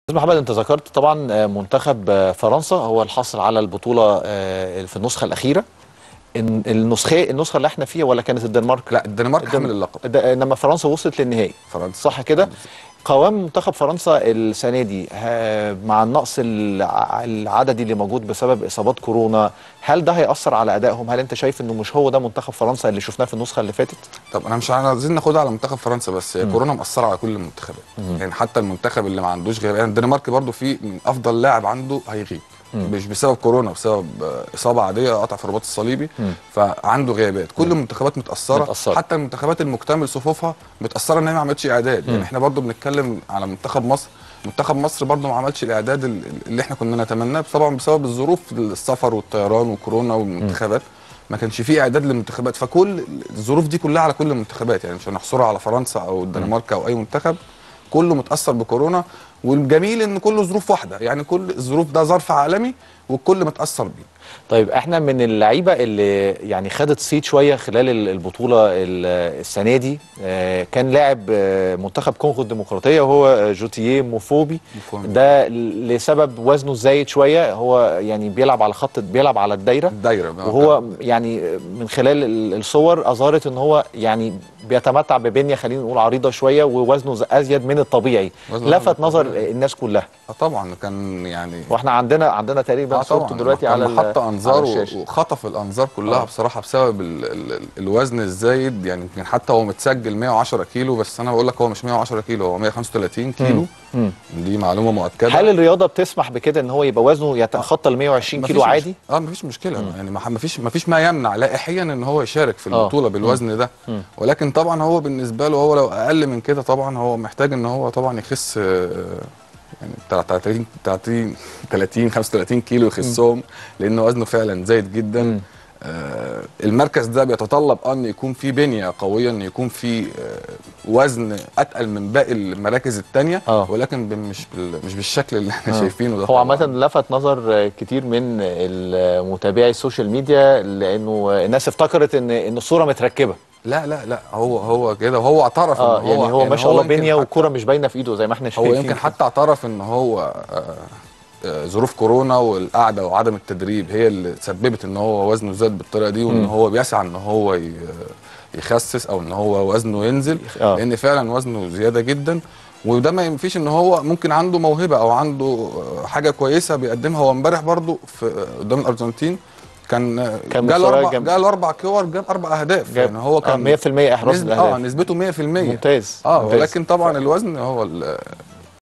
استاذ محمد انت ذكرت طبعا منتخب فرنسا هو الحاصل على البطوله في النسخه الاخيره إن النسخه النسخه اللي احنا فيها ولا كانت الدنمارك لا الدنمارك الدن- حامل اللقب ده- انما فرنسا وصلت للنهائي فرنسا صح كده قوام منتخب فرنسا السنه دي ها- مع النقص الع- العددي اللي موجود بسبب اصابات كورونا هل ده هياثر على ادائهم هل انت شايف انه مش هو ده منتخب فرنسا اللي شفناه في النسخه اللي فاتت طب انا مش عايزين ناخدها على منتخب فرنسا بس هي كورونا مأثره على كل المنتخبات يعني حتى المنتخب اللي ما عندوش غياب يعني الدنمارك برضو في من افضل لاعب عنده هيغيب مش بسبب كورونا بسبب آه، اصابه عاديه قطع في الرباط الصليبي فعنده غيابات كل المنتخبات متاثره متأثرة. حتى المنتخبات المكتمل صفوفها متاثره ان هي ما عملتش اعداد يعني احنا برضو بنتكلم على منتخب مصر منتخب مصر برضو ما عملش الاعداد ال- اللي احنا كنا نتمناه طبعا بسبب الظروف السفر والطيران وكورونا والمنتخبات ما كانش فيه اعداد للمنتخبات فكل الظروف دي كلها على كل المنتخبات يعني مش هنحصرها على فرنسا او الدنمارك او اي منتخب كله متاثر بكورونا والجميل ان كله ظروف واحده يعني كل الظروف ده ظرف عالمي والكل متاثر بيه طيب احنا من اللعيبه اللي يعني خدت صيت شويه خلال ال- البطوله ال- السنه دي آه، كان لاعب آه، منتخب كونغو الديمقراطيه وهو آه، جوتيه موفوبي موفوبي. ده ل- لسبب وزنه الزايد شويه هو يعني بيلعب على خط بيلعب على الدايره الدايره بقى. وهو يعني من خلال ال- الصور اظهرت ان هو يعني بيتمتع ببنيه خلينا نقول عريضه شويه ووزنه ز- ازيد من الطبيعي وزنه لفت أزيد من نظر الطبيعي. الناس كلها آه طبعا كان يعني واحنا عندنا عندنا تقريبا آه صورته دلوقتي كان على ال- محط انظار على و- الشاشه وخطف الانظار كلها آه. بصراحه بسبب ال ال ال الوزن الزايد يعني يمكن حتى هو متسجل 110 كيلو بس انا بقول لك هو مش 110 كيلو هو 135 كيلو مم. دي معلومه مؤكده هل الرياضه بتسمح بكده ان هو يبقى وزنه يتخطى ال 120 مفيش كيلو مش- عادي؟ اه مفيش مشكله يعني ما مفيش مفيش ما يمنع لائحيا ان هو يشارك في آه. البطوله بالوزن ده مم. ولكن طبعا هو بالنسبه له هو لو اقل من كده طبعا هو محتاج ان هو طبعا يخس آه، يعني بتاع 30 30 30 35 كيلو يخسهم لان وزنه فعلا زايد جدا مم. آه المركز ده بيتطلب ان يكون فيه بنيه قويه ان يكون فيه آه وزن اتقل من باقي المراكز الثانيه آه. ولكن ب- مش بال مش بالشكل اللي احنا آه. شايفينه ده هو طبعاً. عامة لفت نظر كتير من متابعي السوشيال ميديا لانه الناس افتكرت ان ان الصورة متركبة لا لا لا هو هو كده وهو اعترف اه ان يعني هو ما شاء الله يمكن بنية حتى- والكرة مش باينة في ايده زي ما احنا هو شايفين يمكن حتى اعترف ان هو آه، آه، ظروف كورونا والقعده وعدم التدريب هي اللي سببت ان هو وزنه زاد بالطريقه دي وان مم. هو بيسعى ان هو ي- يخسس او ان هو وزنه ينزل آه. لان فعلا وزنه زياده جدا وده ما ينفيش ان هو ممكن عنده موهبه او عنده آه، حاجه كويسه بيقدمها هو امبارح برضو في آه، قدام الارجنتين كان آه، كان جاله مستواه اربع جامد. جاله اربع كور جاب اربع اهداف جاب يعني هو كان آه 100% احراز نسبة اه الاهداف نسبته 100% ممتاز اه ممتاز. ولكن طبعا الوزن هو ال-